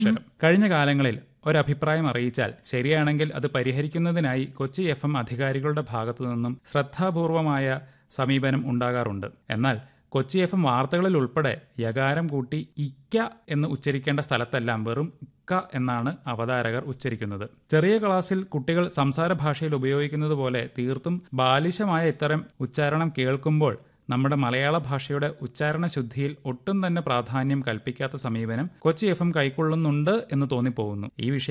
അക്ഷരം കഴിഞ്ഞ കാലങ്ങളിൽ ഒരഭിപ്രായം അറിയിച്ചാൽ ശരിയാണെങ്കിൽ അത് പരിഹരിക്കുന്നതിനായി കൊച്ചി എഫ് എം അധികാരികളുടെ ഭാഗത്തു നിന്നും ശ്രദ്ധാപൂർവമായ സമീപനം ഉണ്ടാകാറുണ്ട് എന്നാൽ കൊച്ചി എഫ് എം വാർത്തകളിൽ ഉൾപ്പെടെ യകാരം കൂട്ടി ഇക്ക എന്ന് ഉച്ചരിക്കേണ്ട സ്ഥലത്തെല്ലാം വെറും ഇക്ക എന്നാണ് അവതാരകർ ഉച്ചരിക്കുന്നത് ചെറിയ ക്ലാസ്സിൽ കുട്ടികൾ സംസാര ഭാഷയിൽ ഉപയോഗിക്കുന്നത് പോലെ തീർത്തും ബാലിശമായ ഇത്തരം ഉച്ചാരണം കേൾക്കുമ്പോൾ നമ്മുടെ മലയാള ഭാഷയുടെ ഉച്ചാരണ ശുദ്ധിയിൽ ഒട്ടും തന്നെ പ്രാധാന്യം കൽപ്പിക്കാത്ത സമീപനം കൊച്ചി എഫ് എം കൈക്കൊള്ളുന്നുണ്ട് എന്ന് തോന്നിപ്പോകുന്നു ഈ വിഷയം